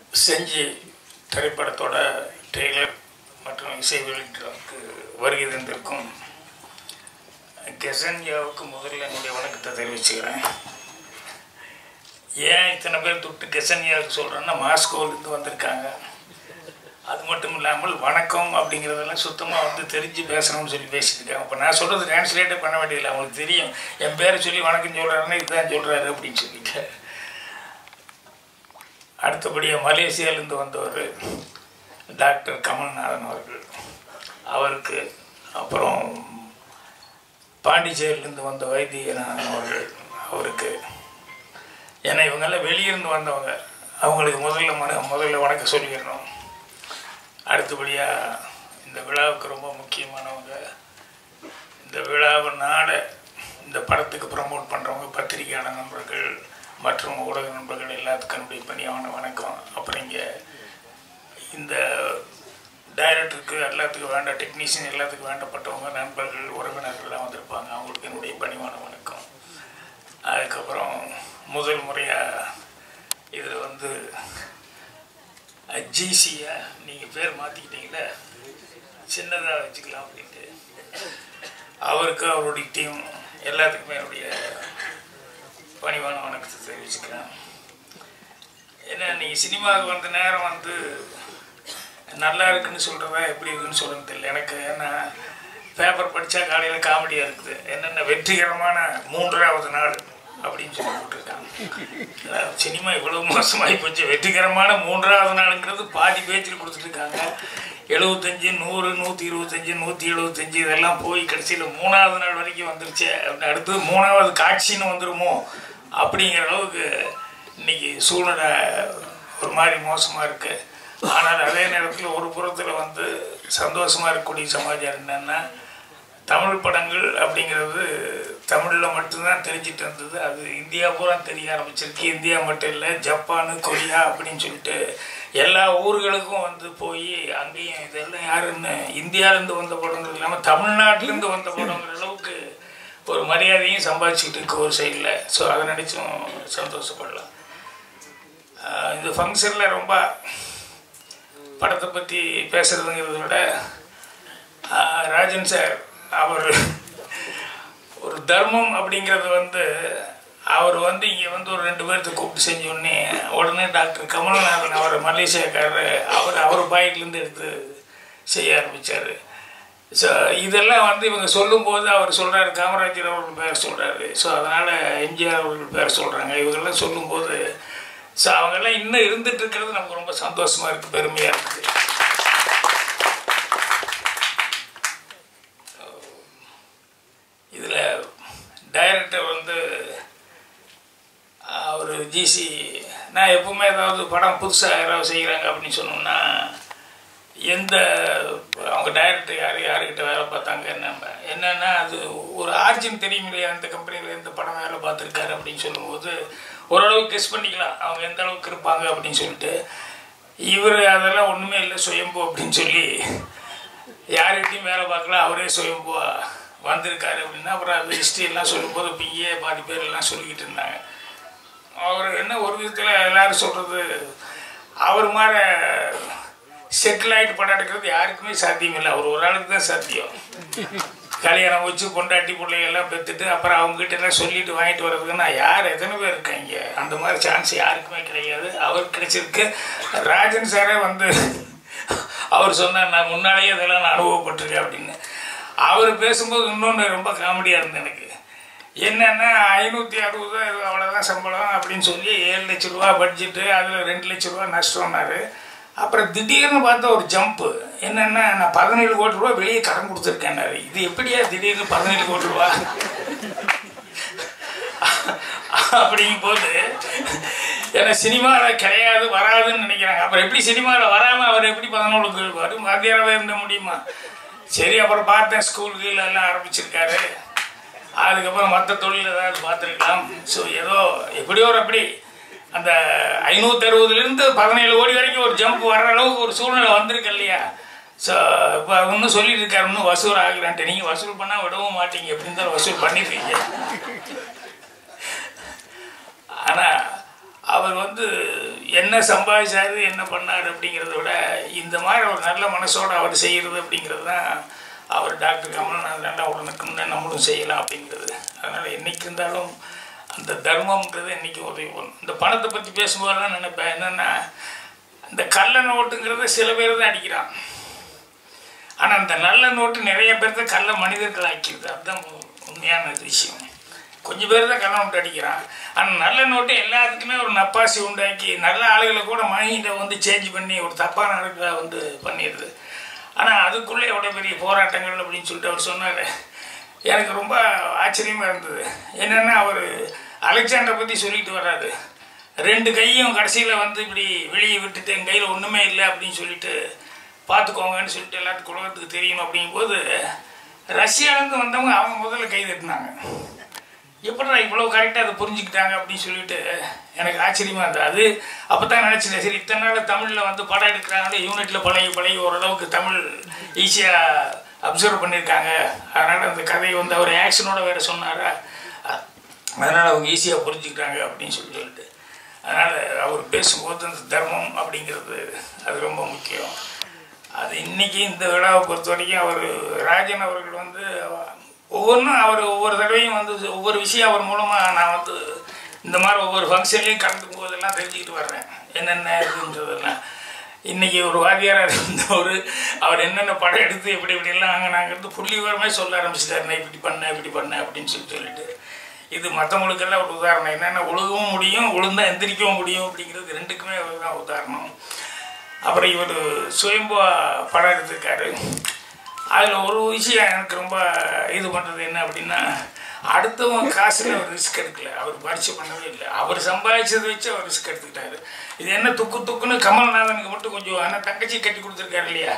செஞ்சி திரைப்படத்தோட ட்ரெய்லர் மற்றும் இசை வெளியீட்டுக்கு வருகை தந்திருக்கும் கெசன்யாவுக்கு முதல்ல என்னுடைய வணக்கத்தை தெரிவிச்சுக்கிறேன் ஏன் இத்தனை பேர் தொட்டு கெசன்யாவுக்கு சொல்கிறேன்னா மாஸ்கோவிலேருந்து வந்திருக்காங்க அது மட்டும் இல்லாமல் வணக்கம் அப்படிங்கிறதெல்லாம் சுத்தமாக வந்து தெரிஞ்சு பேசணும்னு சொல்லி பேசியிருக்காங்க இப்போ நான் சொல்கிறது டிரான்ஸ்லேட்டே பண்ண வேண்டியதில்லை அவங்களுக்கு தெரியும் என் பேரை சொல்லி வணக்கம் சொல்கிறாருன்னா இதுதான் சொல்கிறாரு அப்படின்னு சொல்லிட்டு அடுத்தபடியாக மலேசியாவிலேருந்து வந்தவர் டாக்டர் கமல்நாதன் அவர்கள் அவருக்கு அப்புறம் பாண்டிச்சேரியிலேருந்து வந்த வைத்தியநாதன் அவர்கள் அவருக்கு ஏன்னா இவங்கெல்லாம் வெளியிருந்து வந்தவங்க அவங்களுக்கு முதல்ல மன முதல்ல வணக்கம் சொல்லிடணும் அடுத்தபடியாக இந்த விழாவுக்கு ரொம்ப முக்கியமானவங்க இந்த விழாவை நாட இந்த படத்துக்கு ப்ரமோட் பண்ணுறவங்க பத்திரிகையாளர் நண்பர்கள் மற்றும் ஊடக நண்பர்கள் எல்லாத்துக்கும் என்னுடைய பணியான வணக்கம் அப்புறம் இங்கே இந்த டைரக்டருக்கு எல்லாத்துக்கும் வேண்ட டெக்னீஷியன் எல்லாத்துக்கும் வேண்டப்பட்டவங்க நண்பர்கள் உறவினர்கள்லாம் வந்திருப்பாங்க அவங்களுக்கு என்னுடைய பணிவான வணக்கம் அதுக்கப்புறம் முதல் முறையாக இதில் வந்து ஜிசியை நீங்கள் பேர் மாற்றிக்கிட்டீங்களே சின்னதாக வச்சுக்கலாம் அப்படின்ட்டு அவருக்கு அவருடைய டீம் எல்லாத்துக்குமே என்னுடைய பணிவான வணக்கத்தை தெரிவிச்சுக்கிறேன் ஏன்னா நீங்கள் சினிமாவுக்கு வந்த நேரம் வந்து நல்லா இருக்குன்னு சொல்கிறதா எப்படி இருக்குன்னு சொல்கிறது தெரியல எனக்கு ஏன்னா பேப்பர் படித்தா காலையில் காமெடியாக இருக்குது என்னென்ன வெற்றிகரமான மூன்றாவது நாள் அப்படின்னு சொல்லி போட்டிருக்காங்க சினிமா இவ்வளோ மோசமாகி போச்சு வெற்றிகரமான மூன்றாவது நாளுங்கிறது பாதி பேச்சில் கொடுத்துட்ருக்காங்க எழுபத்தஞ்சி நூறு நூற்றி இருபத்தஞ்சி நூற்றி எழுபத்தஞ்சி இதெல்லாம் போய் கடைசியில் மூணாவது நாள் வரைக்கும் வந்துருச்சு அப்படின்னு அடுத்தது மூணாவது காட்சின்னு வந்துருமோ அப்படிங்கிற அளவுக்கு இன்னைக்கு சூழ்நிலை ஒரு மாதிரி மோசமாக இருக்குது ஆனால் அதே நேரத்தில் ஒரு புறத்தில் வந்து சந்தோஷமாக இருக்கக்கூடிய சமாச்சாரம் என்னென்னா தமிழ் படங்கள் அப்படிங்கிறது தமிழில் மட்டும்தான் தெரிஞ்சிட்டு இருந்தது அது இந்தியா பூரா தெரிய ஆரம்பிச்சிருக்கு இந்தியா மட்டும் இல்லை ஜப்பானு கொரியா அப்படின்னு சொல்லிட்டு எல்லா ஊர்களுக்கும் வந்து போய் அங்கேயும் இதெல்லாம் யாருன்னு இந்தியாவிலேருந்து வந்த படங்கள் இல்லாமல் தமிழ்நாட்டிலேருந்து வந்த படங்கிற அளவுக்கு ஒரு மரியாதையும் சம்பாதிச்சுக்கிட்டு இருக்கு ஒரு சைடில் ஸோ அதை நினச்சும் சந்தோஷப்படலாம் இந்த ஃபங்க்ஷனில் ரொம்ப படத்தை பற்றி பேசுகிறதுங்கிறத விட ராஜன் சார் அவர் ஒரு தர்மம் அப்படிங்கிறது வந்து அவர் வந்து இங்கே வந்து ஒரு ரெண்டு பேர்த்த கூப்பிட்டு செஞ்சோடனே உடனே டாக்டர் கமல்நாதன் அவர் மலேசியாக்காரர் அவர் அவர் பாயிட்லேருந்து எடுத்து செய்ய ஆரம்பித்தார் ஸோ இதெல்லாம் வந்து இவங்க சொல்லும்போது அவர் சொல்கிறாரு காமராஜர் அவர்கள் பேர் சொல்கிறாரு ஸோ அதனால் எம்ஜிஆர் அவர்கள் பேர் சொல்கிறாங்க இவங்கெல்லாம் சொல்லும்போது ஸோ அவங்கெல்லாம் இன்னும் இருந்துட்டு இருக்கிறது நமக்கு ரொம்ப சந்தோஷமாக இருக்குது பெருமையாக இருக்குது இதில் டைரக்டர் வந்து அவர் ஜிசி நான் எப்பவுமே ஏதாவது படம் புதுசாக யாராவது செய்கிறாங்க அப்படின்னு சொன்னோம்னா எந்த அவங்க டைரக்டர் யார் யாருக்கிட்ட வேலை பார்த்தாங்க என்ன என்னென்னா அது ஒரு ஆர்ஜின் தெரியும் இல்லையா அந்த கம்பெனியில் எந்த படம் வேலை பார்த்துருக்காரு அப்படின்னு சொல்லும்போது ஓரளவுக்கு கெஸ் பண்ணிக்கலாம் அவங்க எந்த அளவுக்கு இருப்பாங்க அப்படின்னு சொல்லிட்டு இவர் அதெல்லாம் ஒன்றுமே இல்லை சுயம்பு அப்படின்னு சொல்லி யார்கிட்டையும் வேலை பார்க்கல அவரே சுயம்புவா வந்திருக்காரு அப்படின்னா அப்புறம் அது ஹிஸ்ட்ரியெல்லாம் சொல்லும்போது பிஏ பாதி பேர் எல்லாம் சொல்லிக்கிட்டு இருந்தாங்க அவர் என்ன ஒரு விதத்தில் எல்லோரும் சொல்கிறது அவர் மாதிரி செட்டில் ஆகிட்டு படம் எடுக்கிறது யாருக்குமே சாத்தியம் இல்லை அவர் ஒரு ஆளுக்கு தான் சாத்தியம் கல்யாணம் வச்சு கொண்டாட்டி பிள்ளைகள்லாம் பெற்றுட்டு அப்புறம் அவங்ககிட்ட எல்லாம் சொல்லிட்டு வாங்கிட்டு வர்றதுக்குன்னா யார் எத்தனை பேர் இருக்காங்க அந்த மாதிரி சான்ஸ் யாருக்குமே கிடையாது அவர் கிடைச்சிருக்கு ராஜன் சாரே வந்து அவர் சொன்னார் நான் முன்னாலேயே இதெல்லாம் நான் அனுபவப்பட்டிருக்கேன் அப்படின்னு அவர் பேசும்போது இன்னொன்று ரொம்ப காமெடியாக இருந்தது எனக்கு என்னென்னா ஐநூற்றி அறுபது அவ்வளோதான் சம்பளம் அப்படின்னு சொல்லி ஏழு லட்ச ரூபா பட்ஜெட்டு அதில் ரெண்டு லட்ச ரூபா நஷ்டம்னாரு அப்புறம் திடீர்னு பார்த்தா ஒரு ஜம்ப்பு என்னென்னா நான் பதினேழு கோடி ரூபா வெளியே கடன் கொடுத்துருக்கேன்னாரு இது எப்படியா திடீர்னு பதினேழு கோடி ரூபா அப்படிங்கும் போது ஏன்னா சினிமாவில் கிடையாது வராதுன்னு நினைக்கிறாங்க அப்புறம் எப்படி சினிமாவில் வராமல் அவர் எப்படி பதினோழு வரும் வாத்தியாராகவே இருந்த முடியுமா சரி அப்புறம் பார்த்தேன் ஸ்கூல் கீழே எல்லாம் ஆரம்பிச்சிருக்காரு அதுக்கப்புறம் மற்ற தொழில் ஏதாவது பார்த்துருக்கலாம் ஸோ ஏதோ எப்படியோ ஒரு அப்படி அந்த ஐநூற்றி அறுபதுலேருந்து பதினேழு கோடி வரைக்கும் ஒரு ஜம்ப் வர்ற அளவுக்கு ஒரு சூழ்நிலை வந்திருக்கு இல்லையா ஸோ இப்போ இன்னும் சொல்லிட்டு இருக்காரு இன்னும் வசூல் ஆகலான்ட்டு நீங்கள் வசூல் பண்ணால் விடவும் மாட்டீங்க எப்படி இருந்தாலும் வசூல் பண்ணிருக்கீங்க ஆனால் அவர் வந்து என்ன சம்பாதிச்சாரு என்ன பண்ணார் அப்படிங்கிறத விட இந்த மாதிரி ஒரு நல்ல மனசோட அவர் செய்கிறது அப்படிங்கிறது தான் அவர் டாக்டர் கமலநாத் நல்லா உடனுக்குன்னு நம்மளும் செய்யலாம் அப்படிங்கிறது அதனால் என்னைக்கு இருந்தாலும் அந்த தர்மம்ன்றது என்னைக்கு உதவி பண்ணும் இந்த பணத்தை பற்றி பேசும்போதெல்லாம் நினைப்பேன் என்னென்னா இந்த கள்ள நோட்டுங்கிறத சில பேர் தான் அடிக்கிறான் ஆனால் அந்த நல்ல நோட்டு நிறைய பேர்த்த கள்ள மனிதர்கள் ஆக்கிடுது அதுதான் உண்மையான விஷயம் கொஞ்சம் பேர் தான் கள்ள நோட்டு அடிக்கிறான் ஆனால் நல்ல நோட்டு எல்லாத்துக்குமே ஒரு நப்பாசி உண்டாக்கி நல்ல ஆளுகளை கூட மைண்டை வந்து சேஞ்ச் பண்ணி ஒரு தப்பான ஆளுகளை வந்து பண்ணிடுது ஆனால் அதுக்குள்ளே எவ்வளோ பெரிய போராட்டங்கள் அப்படின்னு சொல்லிட்டு அவர் சொன்னார் எனக்கு ரொம்ப ஆச்சரியமாக இருந்தது என்னென்னா அவர் அலெக்சாண்டரை பற்றி சொல்லிட்டு வர்றாரு ரெண்டு கையும் கடைசியில் வந்து இப்படி வெளியே விட்டுட்டு என் கையில் ஒன்றுமே இல்லை அப்படின்னு சொல்லிட்டு பார்த்துக்கோங்கன்னு சொல்லிட்டு எல்லாத்துக்கும் உலகத்துக்கு தெரியணும் அப்படிங்கும்போது ரஷ்யாவிலேருந்து வந்தவங்க அவங்க முதல்ல கை தட்டினாங்க எப்படா இவ்வளோ கரெக்டாக அதை புரிஞ்சுக்கிட்டாங்க அப்படின்னு சொல்லிட்டு எனக்கு ஆச்சரியமாக இருந்தது அது அப்போ தான் நினச்சிட்டேன் சரி இத்தனை நாள் தமிழில் வந்து படம் எடுக்கிறாங்களே யூனிட்டில் பழகி பழகி ஓரளவுக்கு தமிழ் ஈஸியாக அப்சர்வ் பண்ணியிருக்காங்க அதனால் அந்த கதையை வந்து அவர் ஆக்ஷனோட வேறு சொன்னாரா அதனால் அவங்க ஈஸியாக புரிஞ்சுக்கிட்டாங்க அப்படின்னு சொல்லி சொல்லிட்டு அதனால் அவர் பேசும்போது அந்த தர்மம் அப்படிங்கிறது அது ரொம்ப முக்கியம் அது இன்னைக்கு இந்த விழாவை பொறுத்த வரைக்கும் அவர் ராஜன் அவர்கள் வந்து ஒவ்வொன்றும் அவர் ஒவ்வொரு தடவையும் வந்து ஒவ்வொரு விஷயம் அவர் மூலமாக நான் வந்து இந்த மாதிரி ஒவ்வொரு ஃபங்க்ஷன்லேயும் கலந்துக்கும் போதெல்லாம் தெரிஞ்சுக்கிட்டு வர்றேன் என்னென்ன இதுன்றதெல்லாம் இன்றைக்கி ஒரு வாத்தியாராக இருந்தவர் அவர் என்னென்ன படம் எடுத்து எப்படி இப்படிலாம் அங்கே நாங்கள் புள்ளி விவரமே சொல்ல ஆரம்பிச்சிட்டாரு நான் இப்படி பண்ணேன் இப்படி பண்ணேன் அப்படின்னு சொல்லி சொல்லிட்டு இது மற்றவங்களுக்கெல்லாம் ஒரு உதாரணம் என்னென்ன ஒழுகவும் முடியும் ஒழுங்கா எந்திரிக்கவும் முடியும் அப்படிங்கிறது ரெண்டுக்குமே அவர் தான் உதாரணம் அப்புறம் இவர் சுயம்பா படம் எடுத்திருக்காரு அதில் ஒரு விஷயம் எனக்கு ரொம்ப இது பண்ணுறது என்ன அப்படின்னா அடுத்தவங்க காசில் அவர் ரிஸ்க் எடுக்கல அவர் பரிசு பண்ணவே இல்லை அவர் சம்பாதிச்சதை வச்சு அவர் ரிஸ்க் எடுத்துக்கிட்டாரு இது என்ன துக்கு துக்குன்னு கமல்நாதனுக்கு மட்டும் கொஞ்சம் ஆனால் தங்கச்சி கட்டி கொடுத்துருக்காரு இல்லையா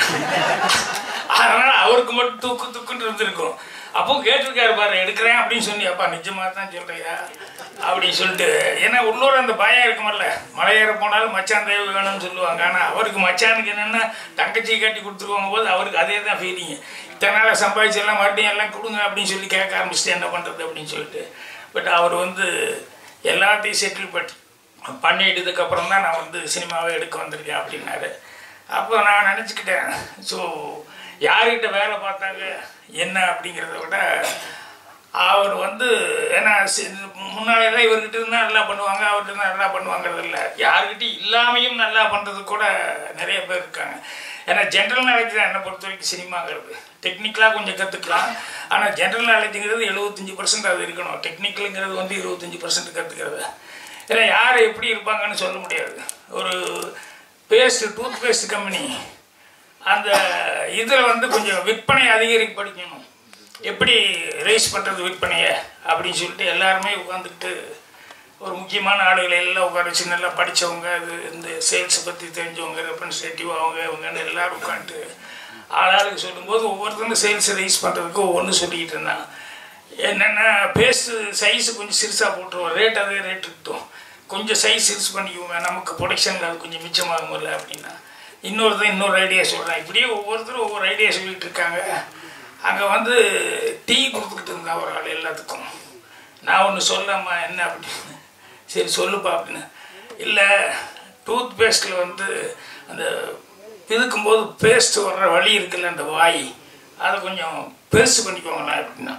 அதனால் அவருக்கு மட்டும் தூக்கு துக்குன்னு இருந்திருக்கும் அப்போ கேட்டிருக்காரு பாரு எடுக்கிறேன் அப்படின்னு சொன்னி அப்பா நிஜமாக தான் சொல்கிறியா அப்படின்னு சொல்லிட்டு ஏன்னா உள்ளூர் அந்த பயம் இருக்குமல்ல மலையேற போனாலும் மச்சான் தேவை வேணும்னு சொல்லுவாங்க ஆனால் அவருக்கு மச்சானுக்கு என்னென்னா தங்கச்சி கட்டி கொடுத்துருவாங்க போது அவருக்கு அதே தான் ஃபீலிங்கு இத்தனை நாளாக சம்பாதிச்சு எல்லாம் மறுபடியும் எல்லாம் கொடுங்க அப்படின்னு சொல்லி கேட்க ஆரம்பிச்சுட்டு என்ன பண்ணுறது அப்படின்னு சொல்லிட்டு பட் அவர் வந்து எல்லாத்தையும் செட்டில் பட் பண்ணிட்டதுக்கப்புறம் தான் நான் வந்து சினிமாவை எடுக்க வந்திருக்கேன் அப்படின்னாரு அப்போ நான் நினச்சிக்கிட்டேன் ஸோ யார்கிட்ட வேலை பார்த்தாங்க என்ன அப்படிங்கிறத விட அவர் வந்து ஏன்னா முன்னாடியெல்லாம் இவர்கிட்ட இருந்தால் நல்லா பண்ணுவாங்க அவர்கிட்ட இருந்தால் நல்லா பண்ணுவாங்கிறது இல்லை யார்கிட்டையும் இல்லாமையும் நல்லா பண்ணுறது கூட நிறைய பேர் இருக்காங்க ஏன்னா ஜென்ரல் நாலேஜ் தான் என்னை பொறுத்த வரைக்கும் சினிமாங்கிறது டெக்னிக்கலாக கொஞ்சம் கற்றுக்கலாம் ஆனால் ஜென்ரல் நாலேஜுங்கிறது எழுபத்தஞ்சி பர்சன்ட் அது இருக்கணும் டெக்னிக்கலுங்கிறது வந்து இருபத்தஞ்சி பர்சன்ட் கற்றுக்கிறது ஏன்னா யார் எப்படி இருப்பாங்கன்னு சொல்ல முடியாது ஒரு பேஸ்ட் டூத் பேஸ்ட் கம்பெனி அந்த இதில் வந்து கொஞ்சம் விற்பனை அதிகரிக்க படிக்கணும் எப்படி ரைஸ் பண்ணுறது விற்பனையை அப்படின்னு சொல்லிட்டு எல்லாருமே உட்காந்துக்கிட்டு ஒரு முக்கியமான ஆளுகளை எல்லாம் உட்கார வச்சு நல்லா படித்தவங்க அது இந்த சேல்ஸை பற்றி தெரிஞ்சவங்க ரெப்ரன்சேட்டிவ் அவங்க இவங்கன்னு எல்லோரும் உட்காந்துட்டு ஆளாளுக்கு சொல்லும்போது ஒவ்வொருத்தரும் சேல்ஸ் ரைஸ் பண்ணுறதுக்கு ஒவ்வொன்று சொல்லிக்கிட்டு இருந்தான் என்னென்னா பேஸ்ட்டு சைஸு கொஞ்சம் சிறுசாக போட்டுருவோம் ரேட் அதே ரேட் இருக்கட்டும் கொஞ்சம் சைஸ் சிறுசு பண்ணிக்குவோங்க நமக்கு ப்ரொடக்ஷனில் அது கொஞ்சம் மிச்சமாகும்ல அப்படின்னா இன்னொருத்தன் இன்னொரு ஐடியா சொல்கிறேன் இப்படியே ஒவ்வொருத்தரும் ஒவ்வொரு ஐடியா சொல்லிட்டு இருக்காங்க அங்கே வந்து டீ கொடுத்துக்கிட்டு இருந்தான் ஒரு ஆள் எல்லாத்துக்கும் நான் ஒன்று சொல்லாமா என்ன அப்படின்னு சரி சொல்லுப்பா அப்படின்னு இல்லை டூத் பேஸ்ட்டில் வந்து அந்த பிதுக்கும்போது பேஸ்ட் வர்ற வழி இருக்குல்ல அந்த வாய் அதை கொஞ்சம் பெருசு பண்ணிக்கோங்களேன் அப்படின்னா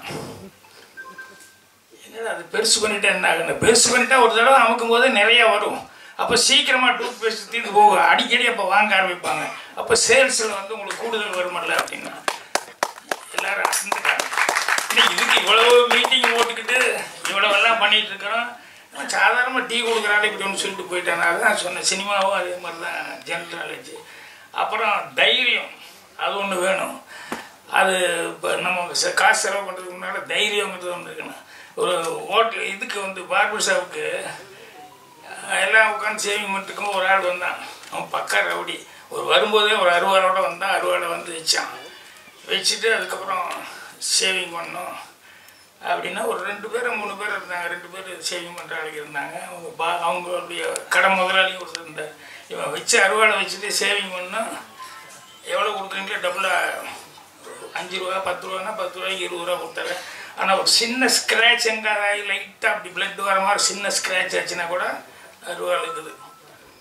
என்னடா அது பெருசு பண்ணிட்டா என்ன ஆகுது பெருசு பண்ணிட்டா ஒரு தடவை அமுக்கும் போது நிறையா வரும் அப்போ சீக்கிரமாக டூத் பேஸ்ட் தீர்ந்து போகும் அடிக்கடி அப்போ வாங்க ஆரம்பிப்பாங்க அப்போ சேல்ஸில் வந்து உங்களுக்கு கூடுதல் வருமல்ல அப்படின்னா எல்லாரும் அசந்துட்டாங்க இன்னைக்கு இதுக்கு இவ்வளவு மீட்டிங் போட்டுக்கிட்டு இவ்வளவெல்லாம் பண்ணிட்டு இருக்கிறோம் சாதாரணமாக டீ கொடுக்குறாரு இப்படி ஒன்று சொல்லிட்டு போயிட்டாங்க அதுதான் சொன்னேன் சினிமாவும் அதே மாதிரி தான் ஜென்ரல் நாலேஜ் அப்புறம் தைரியம் அது ஒன்று வேணும் அது இப்போ நம்ம செ- காசு செலவு பண்ணுறதுக்கு முன்னால் தைரியங்கிறது ஒன்று இருக்கணும் ஒரு ஹோட்டல் இதுக்கு வந்து பார்பர் ஷாப்புக்கு எல்லாம் உட்காந்து சேவிங் பண்ணிட்டுக்கும் ஒரு ஆள் வந்தான் அவன் பக்கா ரவுடி ஒரு வரும்போதே ஒரு அறுவாளோட வந்தான் அறுவாளை வந்து வச்சான் வச்சுட்டு அதுக்கப்புறம் ஷேவிங் பண்ணோம் அப்படின்னா ஒரு ரெண்டு பேர் மூணு பேர் இருந்தாங்க ரெண்டு பேர் ஷேவிங் பண்ணுற ஆளுங்க இருந்தாங்க அவங்க பா அவங்களுடைய கடை முதலாளி ஒருத்தர் இருந்தார் இவன் வச்சு அறுவாளை வச்சுட்டு ஷேவிங் பண்ணோம் எவ்வளோ கொடுக்குறீங்களோ டபுளாக அஞ்சு ரூபா பத்து ரூபானா பத்து ரூபாய்க்கு இருபது ரூபா கொடுத்தாரு ஆனால் ஒரு சின்ன ஸ்க்ராட்ச் எங்காதாகி லைட்டாக அப்படி பிளட் வர மாதிரி சின்ன ஸ்க்ராட்ச் ஆச்சுன்னா கூட ரூபா இருக்குது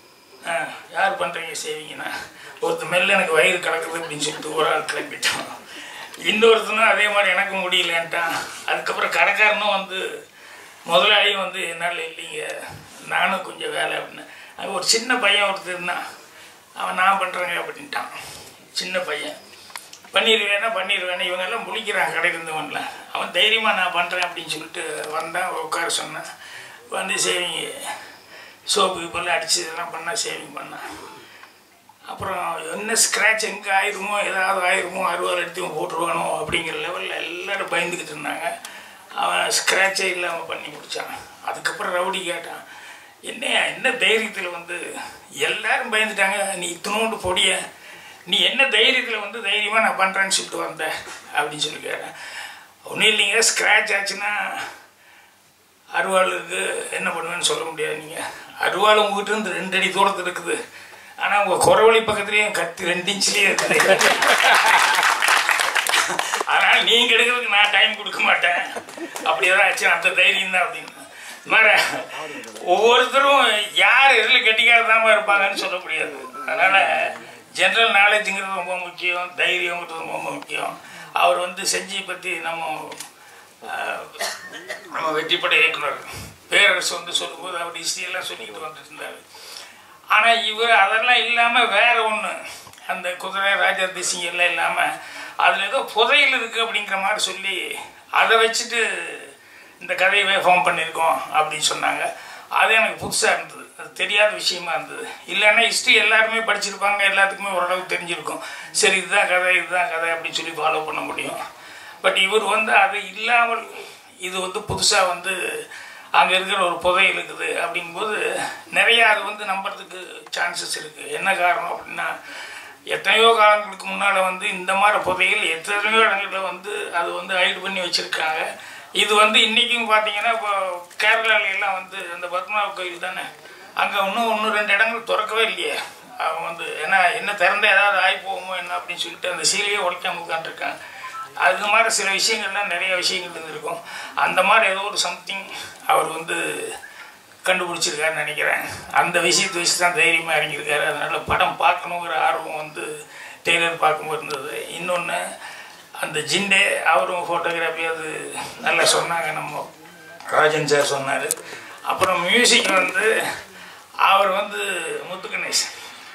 ஆ, யார் பண்ணுறீங்க சேவிங்கன்னா ஒருத்தர் மெல்ல எனக்கு வயிறு கலக்குது அப்படின்னு சொல்லிட்டு ஒரு ஆள் கிளம்பிட்டான் இன்னொருத்தனும் அதே மாதிரி எனக்கு முடியலன்ட்டான் அதுக்கப்புறம் கடைக்காரனும் வந்து முதலாளியும் வந்து என்னால் இல்லைங்க நானும் கொஞ்சம் வேலை அப்படின்னு அங்கே ஒரு சின்ன பையன் ஒருத்தர் இருந்தான் அவன் நான் பண்ணுறேங்க அப்படின்ட்டான் சின்ன பையன் பண்ணிடுவேனா பண்ணிடுவேனா இவங்கெல்லாம் முழிக்கிறான் கடைக்கு இருந்தவன்ல அவன் தைரியமாக நான் பண்ணுறேன் அப்படின்னு சொல்லிட்டு வந்தான் உட்கார சொன்னான் வந்து சேவிங் சோப்பு இப்பெல்லாம் அடிச்சு இதெல்லாம் பண்ணால் சேவிங் பண்ணான் அப்புறம் என்ன ஸ்க்ராட்ச் எங்கே ஆயிருமோ ஏதாவது ஆயிருமோ அறுவாள் எடுத்து போட்டுருவானோ அப்படிங்கிற லெவலில் எல்லாரும் பயந்துக்கிட்டு இருந்தாங்க அவன் ஸ்க்ராட்சே இல்லாமல் பண்ணி முடிச்சான் அதுக்கப்புறம் ரவுடி கேட்டான் என்னையா என்ன தைரியத்தில் வந்து எல்லாரும் பயந்துட்டாங்க நீ இத்தனோண்டு பொடிய நீ என்ன தைரியத்தில் வந்து தைரியமாக நான் பண்ணுறேன்னு சொல்லிட்டு வந்த அப்படின்னு சொல்லி கேட்டேன் ஒன்றும் இல்லைங்க ஸ்க்ராட்ச் ஆச்சுன்னா அருவாளுக்கு என்ன பண்ணுவேன்னு சொல்ல முடியாது நீங்கள் அருவாள் உங்ககிட்ட இருந்து ரெண்டு அடி தூரத்தில் இருக்குது ஆனால் உங்கள் குறவழி பக்கத்துலேயும் கத்தி ரெண்டு இன்ச்லேயே இருக்குது அதனால் நீங்கள் எடுக்கிறதுக்கு நான் டைம் கொடுக்க மாட்டேன் அப்படி ஏதாவது ஆச்சு அந்த தைரியம் தான் அப்படின்னு இது மாதிரி ஒவ்வொருத்தரும் யார் எதில் கெட்டிக்காரதாம இருப்பாங்கன்னு சொல்ல முடியாது அதனால் ஜென்ரல் நாலேஜுங்கிறது ரொம்ப முக்கியம் தைரியங்கிறது ரொம்ப முக்கியம் அவர் வந்து செஞ்சி பற்றி நம்ம ஆஹ், நம்ம வெற்றிப்படை இயக்குனர் பேரரசு வந்து சொல்லும்போது அவர் ஹிஸ்ட்ரியெல்லாம் சொல்லிக்கிட்டு வந்துட்டு இருந்தார் ஆனால் இவர் அதெல்லாம் இல்லாமல் வேற ஒன்று அந்த குதிரை ராஜா தேசிங்க எல்லாம் இல்லாமல் அதில் ஏதோ புதையல் இருக்குது அப்படிங்கிற மாதிரி சொல்லி அதை வச்சுட்டு இந்த கதையவே ஃபார்ம் பண்ணியிருக்கோம் அப்படின்னு சொன்னாங்க அது எனக்கு புதுசாக இருந்தது அது தெரியாத விஷயமா இருந்தது இல்லைன்னா ஹிஸ்ட்ரி எல்லாருமே படிச்சிருப்பாங்க எல்லாத்துக்குமே ஓரளவுக்கு தெரிஞ்சிருக்கும் சரி இதுதான் கதை இதுதான் கதை அப்படின்னு சொல்லி ஃபாலோ பண்ண முடியும் பட் இவர் வந்து அது இல்லாமல் இது வந்து புதுசாக வந்து அங்கே இருக்கிற ஒரு புதையல் இருக்குது அப்படிங்கும்போது நிறைய அது வந்து நம்புறதுக்கு சான்சஸ் இருக்குது என்ன காரணம் அப்படின்னா எத்தனையோ காலங்களுக்கு முன்னால் வந்து இந்த மாதிரி புதையல் எத்தனையோ இடங்களில் வந்து அது வந்து ஹைட் பண்ணி வச்சுருக்காங்க இது வந்து இன்றைக்கும் பார்த்தீங்கன்னா இப்போ கேரளால எல்லாம் வந்து அந்த பத்மநாப கோயில் தானே அங்கே இன்னும் ஒன்று ரெண்டு இடங்கள் திறக்கவே இல்லையே அவங்க வந்து ஏன்னா என்ன திறந்த ஏதாவது ஆகி போகுமோ என்ன அப்படின்னு சொல்லிட்டு அந்த சீலையே உடைக்காம உட்காந்துருக்காங்க அது மாதிரி சில விஷயங்கள்லாம் நிறைய விஷயங்கள் இருந்திருக்கும் அந்த மாதிரி ஏதோ ஒரு சம்திங் அவர் வந்து கண்டுபிடிச்சிருக்காருன்னு நினைக்கிறேன் அந்த விஷயத்தை வச்சு தான் தைரியமாக இறங்கியிருக்காரு அதனால் படம் பார்க்கணுங்கிற ஆர்வம் வந்து டெய்லர் பார்க்கும்போது இருந்தது இன்னொன்று அந்த ஜிண்டே அவரும் ஃபோட்டோகிராஃபி அது நல்லா சொன்னாங்க நம்ம ராஜன் சார் சொன்னார் அப்புறம் மியூசிக் வந்து அவர் வந்து முத்து கணேசன்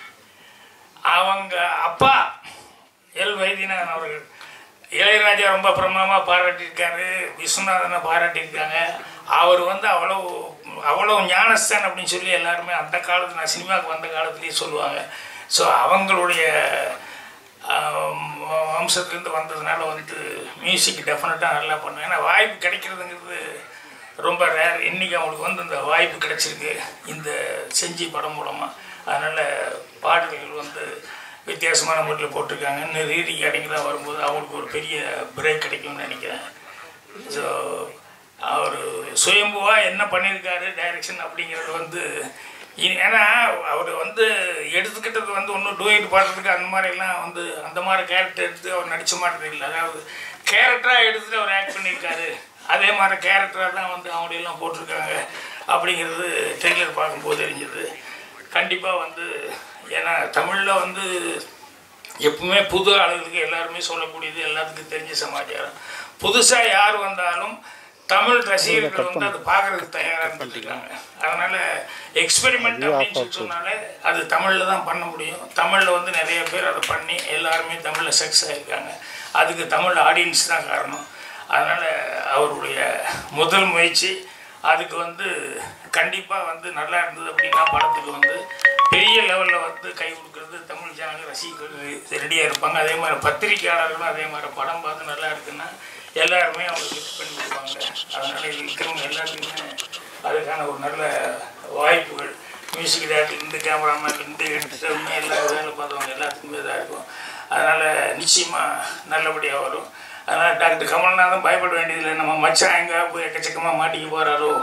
அவங்க அப்பா எல் வைத்தியநாதன் அவர்கள் இளையராஜா ரொம்ப பிரமாதமாக பாராட்டியிருக்காரு விஸ்வநாதனை பாராட்டியிருக்காங்க அவர் வந்து அவ்வளோ அவ்வளோ ஞானஸ்தான் அப்படின்னு சொல்லி எல்லாருமே அந்த காலத்து நான் சினிமாவுக்கு வந்த காலத்துலேயே சொல்லுவாங்க ஸோ அவங்களுடைய ஆம், வம்சத்துலேருந்து வந்ததுனால வந்து மியூசிக் டெஃபினட்டாக நல்லா பண்ணுவேன் ஏன்னா வாய்ப்பு கிடைக்கிறதுங்கிறது ரொம்ப ரேர் இன்றைக்கி அவங்களுக்கு வந்து இந்த வாய்ப்பு கிடைச்சிருக்கு இந்த செஞ்சி படம் மூலமாக அதனால் பாடல்கள் வந்து வித்தியாசமான முறையில் போட்டிருக்காங்க இன்னும் ரீ ரெக்கார்டிங்லாம் வரும்போது அவங்களுக்கு ஒரு பெரிய பிரேக் கிடைக்கும்னு நினைக்கிறேன் ஸோ அவர் சுயம்புவாக என்ன பண்ணியிருக்காரு டைரக்ஷன் அப்படிங்கிறது வந்து இ- ஏன்னா அவர் வந்து எடுத்துக்கிட்டது வந்து ஒன்றும் டூயட் பாடுறதுக்கு அந்த மாதிரிலாம் வந்து அந்த மாதிரி கேரக்டர் எடுத்து அவர் நடித்த மாதிரி இல்லை அதாவது கேரக்டராக எடுத்துட்டு அவர் ஆக்ட் பண்ணியிருக்காரு அதே மாதிரி கேரக்டராக தான் வந்து அவங்களையெல்லாம் போட்டிருக்காங்க அப்படிங்கிறது ட்ரெய்லர் பார்க்கும்போது தெரிஞ்சது கண்டிப்பாக வந்து ஏன்னா தமிழில் வந்து எப்பவுமே புது ஆளுகளுக்கு எல்லாருமே சொல்லக்கூடியது எல்லாத்துக்கும் தெரிஞ்ச சமாச்சாரம் புதுசாக யார் வந்தாலும் தமிழ் ரசிகர்கள் வந்து அது பார்க்கறதுக்கு தயாராக இருந்துருக்காங்க அதனால எக்ஸ்பெரிமெண்ட் அப்படின்னு சொல்லி சொன்னாலே அது தமிழில் தான் பண்ண முடியும் தமிழில் வந்து நிறைய பேர் அதை பண்ணி எல்லாருமே தமிழில் சக்ஸஸ் ஆகிருக்காங்க அதுக்கு தமிழ் ஆடியன்ஸ் தான் காரணம் அதனால் அவருடைய முதல் முயற்சி அதுக்கு வந்து கண்டிப்பாக வந்து நல்லா இருந்தது அப்படின்னா படத்துக்கு வந்து பெரிய லெவலில் வந்து கை கொடுக்கறது தமிழ் ஜனங்க ரசிகர்கள் ரெடியாக இருப்பாங்க அதே மாதிரி பத்திரிக்கையாளர்களும் அதே மாதிரி படம் பார்த்து நல்லா இருக்குன்னா எல்லாருமே அவங்க கிஃப்ட் பண்ணி கொடுப்பாங்க அதனால் இது இருக்கிறவங்க எல்லாத்துக்குமே அதுக்கான ஒரு நல்ல வாய்ப்புகள் மியூசிக் டேரக்டர்லேருந்து கேமராமேன்லேருந்து எடிட்டர்லேருந்து எல்லா வேலை பார்த்தவங்க எல்லாத்துக்குமே இதாக இருக்கும் அதனால் நிச்சயமாக நல்லபடியாக வரும் அதனால் டாக்டர் கமல்நாதன் பயப்பட வேண்டியதில்லை நம்ம மச்சான் எங்கே போய் எக்கச்சக்கமாக மாட்டிக்க போகிறாரோ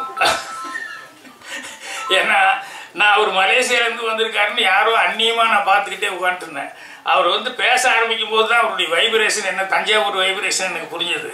ஏன்னா நான் அவர் மலேசியாலேருந்து வந்திருக்காருன்னு யாரோ அந்நியமாக நான் பார்த்துக்கிட்டே உட்காந்துருந்தேன் அவர் வந்து பேச ஆரம்பிக்கும் போது தான் அவருடைய வைப்ரேஷன் என்ன தஞ்சாவூர் வைப்ரேஷன் எனக்கு புரிஞ்சது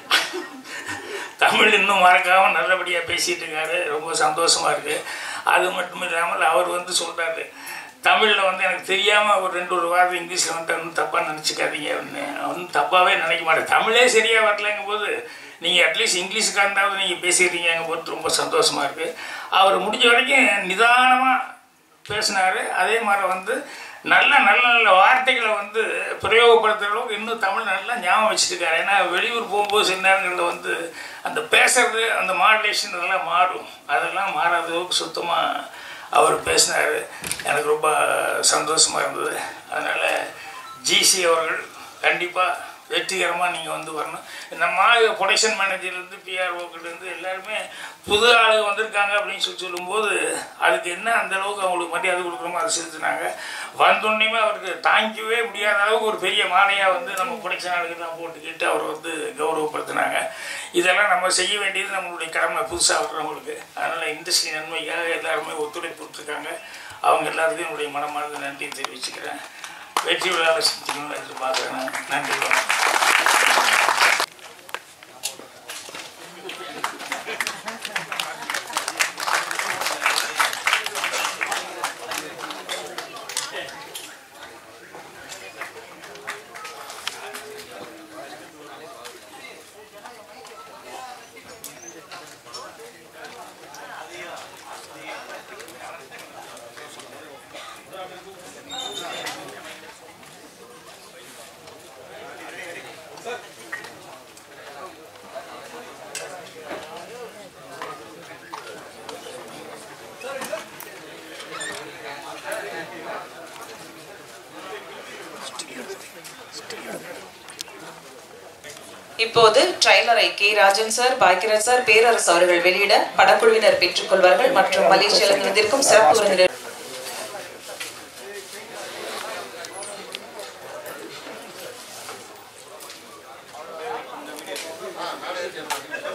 தமிழ் இன்னும் மறக்காமல் நல்லபடியாக பேசிகிட்டு இருக்காரு ரொம்ப சந்தோஷமாக இருக்குது அது மட்டும் இல்லாமல் அவர் வந்து சொல்கிறாரு தமிழில் வந்து எனக்கு தெரியாமல் ஒரு ரெண்டு ஒரு வாரம் இங்கிலீஷில் வந்து ஒன்றும் தப்பாக நினச்சிக்காதீங்க ஒன்றும் தப்பாகவே நினைக்க மாட்டேன் தமிழே சரியாக வரலங்கும் போது நீங்கள் அட்லீஸ்ட் இங்கிலீஷுக்காண்டாவது நீங்கள் பேசிடுறீங்க போது ரொம்ப சந்தோஷமாக இருக்குது அவர் முடிஞ்ச வரைக்கும் நிதானமாக பேசினார் அதே மாதிரி வந்து நல்ல நல்ல நல்ல வார்த்தைகளை வந்து பிரயோகப்படுத்துகிற அளவுக்கு இன்னும் தமிழ் நல்லா ஞாபகம் வச்சுருக்காரு ஏன்னா வெளியூர் போகும்போது சில நேரங்களில் வந்து அந்த பேசுறது அந்த மாடுலேஷன் இதெல்லாம் மாறும் அதெல்லாம் மாறாத அளவுக்கு சுத்தமாக அவர் பேசினார் எனக்கு ரொம்ப சந்தோஷமாக இருந்தது அதனால் ஜிசி அவர்கள் கண்டிப்பாக வெற்றிகரமாக நீங்கள் வந்து வரணும் நம்ம ப்ரொடக்ஷன் மேனேஜர்லேருந்து பிஆர்ஓக்கிட்டேருந்து எல்லாருமே புது ஆளுங்க வந்திருக்காங்க அப்படின்னு சொல்லி சொல்லும்போது அதுக்கு என்ன அந்த அளவுக்கு அவங்களுக்கு மரியாதை கொடுக்குறோமோ அதை செலுத்தினாங்க வந்தோடனேயுமே அவருக்கு தாங்கிக்கவே முடியாத அளவுக்கு ஒரு பெரிய மாலையாக வந்து நம்ம ப்ரொடக்ஷன் ஆளுக்கெல்லாம் போட்டுக்கிட்டு அவர் வந்து கௌரவப்படுத்தினாங்க இதெல்லாம் நம்ம செய்ய வேண்டியது நம்மளுடைய கடமை புதுசாக வர்றவங்களுக்கு அதனால் இண்டஸ்ட்ரி நன்மைக்காக எல்லாருமே ஒத்துழைப்பு கொடுத்துருக்காங்க அவங்க எல்லாத்துக்கும் என்னுடைய மனமார்ந்த நன்றி தெரிவிச்சுக்கிறேன் வெற்றி விழாவில் செஞ்சுக்கணும்னு எதிர்பார்க்குறேன் நன்றி வணக்கம் இப்போது ட்ரைலரை K Rajan sir Bhagyaraj sir Perarasu அவர்கள் வெளியிட படக்குழுவினர் பெற்றுக் கொள்வார்கள் மற்றும் மலேசியாவில் வந்திருக்கும் சிறப்பு விருந்தினர் ஆ